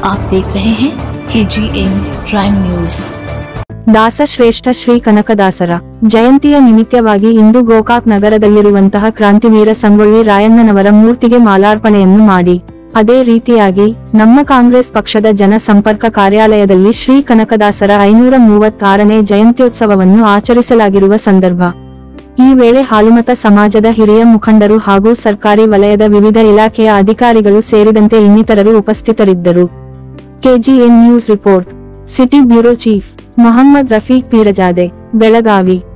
आप देख रहे हैं K G N prime news ದಾಸಶ್ರೇಷ್ಠ ಶ್ರೀ ಕನಕದಾಸರ ಜಯಂತಿಯ ನಿಮಿತ್ತವಾಗಿ ಇಂದು ಗೋಕಾಕ್ ನಗರದಲ್ಲಿರುವಂತಹ ಕ್ರಾಂತಿವೀರ ಸಂಗೊಳ್ಳಿ ರಾಯಣ್ಣನವರ ಮೂರ್ತಿಗೆ ಮಾಲಾರ್ಪಣೆಯನ್ನು ಮಾಡಿ ಅದೇ ರೀತಿಯಾಗಿ ನಮ್ಮ ಕಾಂಗ್ರೆಸ್ ಪಕ್ಷದ ಜನ ಸಂಪರ್ಕ ಕಾರ್ಯಾಲಯದಲ್ಲಿ ಶ್ರೀ ಕನಕದಾಸರ ಐನೂರ ಮೂವತ್ತಾರನೇ ಜಯಂತ್ಯೋತ್ಸವವನ್ನು ಆಚರಿಸಲಾಗಿರುವ ಸಂದರ್ಭ ಈ ವೇಳೆ ಹಾಲುಮತ ಸಮಾಜದ ಹಿರಿಯ ಮುಖಂಡರು ಹಾಗೂ ಸರ್ಕಾರಿ ವಲಯದ ವಿವಿಧ ಇಲಾಖೆಯ ಅಧಿಕಾರಿಗಳು ಸೇರಿದಂತೆ ಇನ್ನಿತರರು ಉಪಸ್ಥಿತರಿದ್ದರು KGN news report city bureau chief Mohammed Rafiq Peerzade Belagavi